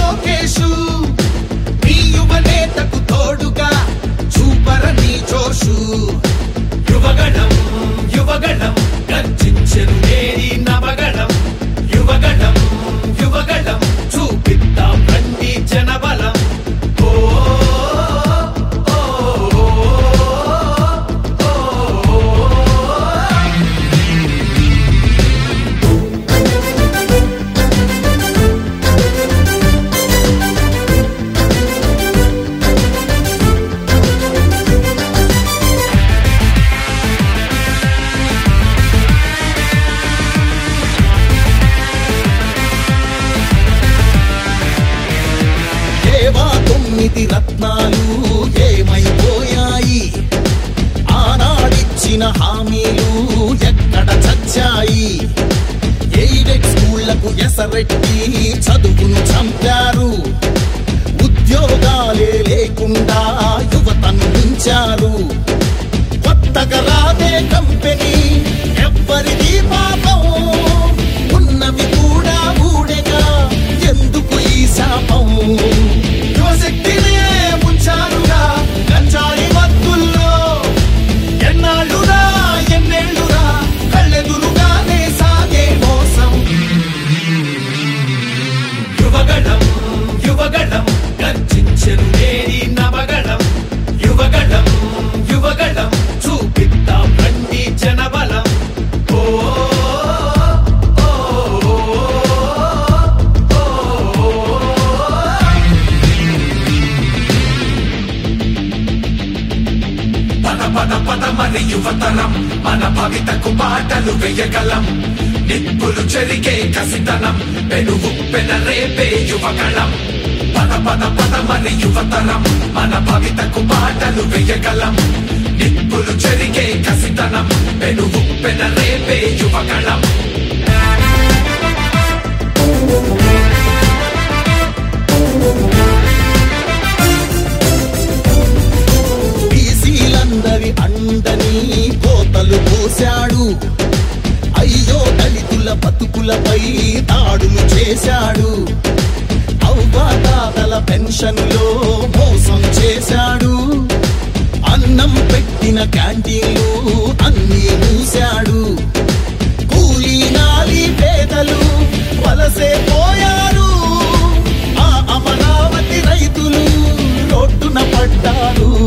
లోకేషు మీ యువనేతకు తోడుగా చూపరని జోషు యువగణం యువగణం గర్జించెను నేరి నవగణం యువగణం యువగణం చూపిద్దాం రండి జనబలం ఓ ఓ, ఓ, ఓ, ఓ. ఏవా తొమ్మిది రత్నాలు ఏమైపోయాయి ఆనాడిచ్చిన హామీలు ఎక్కడ చచ్చాయి ఎయిడెడ్ స్కూళ్లకు ఎసరెట్టి చదువును చంపారు ఉద్యోగాలే లేకుండా యువతను ఉంచారు కొత్తగా రాదే కంపెనీ ఎవ్వరిది పాపం ఉన్నవి కూడా ఊడెగా ఎందుకు ఈ శాపం యువశక్తినే ఉంచారుగా గంజాయి మత్తుల్లో ఎన్నాళ్ళురా ఎన్నేళ్ళురా కళ్ళెదురుగానే సాగే మోసం యువగణం యువగణం గర్జించెను నేరి నవగణం యువగణం యువగణం చూపిద్దాం రండి జనబలం ఓ ఓ, ఓ, ఓ, ఓ. పద పద పద మరి యువతరం మన భవితకు బాటలు వేయగలం నిప్పులు చెరిగే కసితనం పెనుగు పెనరేపే యువగళం పద పద పద మరి యువతరం మన భవితకు బాటలు వేయగలం నిప్పులు చెరిగే కసితనం పెనుగు పెనరేపే యువగళం బీసీలందరి అండని కోతలు పోశాడు అయ్యో దళితుల బతుకులపై దాడులు చేశాడు అవ్వాతాతల పెన్షన్లో మోసం చేశాడు అన్నం పెట్టిన క్యాంటీన్లు అన్నీ మూశాడు కూలీ నాలి పేదలు వలసే పోయారు ఆ అమరావతి రైతులు రోడ్డున పడ్డారు